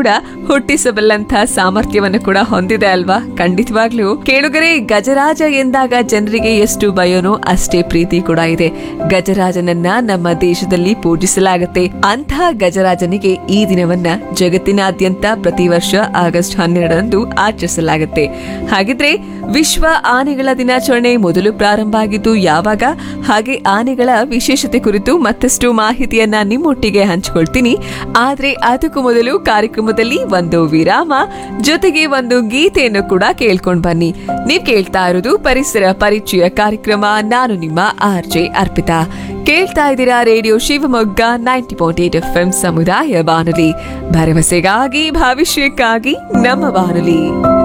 ಕೂಡ ಹುಟ್ಟಿಸಬಲ್ಲಂತ ಸಾಮರ್ಥ್ಯವನ್ನು ಕೂಡ ಹೊಂದಿದೆ ಅಲ್ವಾ ಖಂಡಿತವಾಗ್ಲೂ ಕೇಳುಗರೆ ಗಜರಾಜ ಎಂದಾಗ ಜನರಿಗೆ ಎಷ್ಟು ಭಯನೋ ಅಷ್ಟೇ ಪ್ರೀತಿ ಕೂಡ ಇದೆ ಗಜರಾಜನನ್ನ ನಮ್ಮ ದೇಶದಲ್ಲಿ ಪೂಜಿಸಲಾಗುತ್ತೆ ಅಂತಹ ಗಜರಾಜನಿಗೆ ಈ ದಿನವನ್ನ ಜಗತ್ತಿನಾದ್ಯಂತ ಪ್ರತಿ ವರ್ಷ ಆಗಸ್ಟ್ ಹನ್ನೆರಡರಂದು ಆಚರಿಸಲಾಗುತ್ತೆ ಹಾಗಿದ್ರೆ ವಿಶ್ವ ಆನೆಗಳ ದಿನಾಚರಣೆ ಮೊದಲು ಪ್ರಾರಂಭ ಆಗಿದ್ದು ಯಾವಾಗ ಹಾಗೆ ಆನೆಗಳ ವಿಶೇಷತೆ ಕುರಿತು ಮತ್ತಷ್ಟು ಮಾಹಿತಿಯನ್ನ ನಿಮ್ಮೊಟ್ಟಿಗೆ ಹಂಚಿಕೊಳ್ತೀನಿ ಆದ್ರೆ ಅದಕ್ಕೂ ಮೊದಲು ಕಾರ್ಯಕ್ರಮದಲ್ಲಿ ಒಂದು ವಿರಾಮ ಜೊತೆಗೆ ಒಂದು ಗೀತೆಯನ್ನು ಕೂಡ ಕೇಳ್ಕೊಂಡ್ ಬನ್ನಿ ನೀವ್ ಕೇಳ್ತಾ ಇರೋದು ಪರಿಸರ ಪರಿಚಯ ಕಾರ್ಯಕ್ರಮ ನಾನು ನಿಮ್ಮ ಆರ್ ಜೆ ಅರ್ಪಿತಾ ಕೇಳ್ತಾ ಇದ್ದೀರಾ radio Shivamogga ninety point eight F M ಸಮುದಾಯ ಬಾನುಲಿ ಭರವಸೆಗಾಗಿ ಭವಿಷ್ಯಕ್ಕಾಗಿ ನಮ್ಮ ಬಾನುಲಿ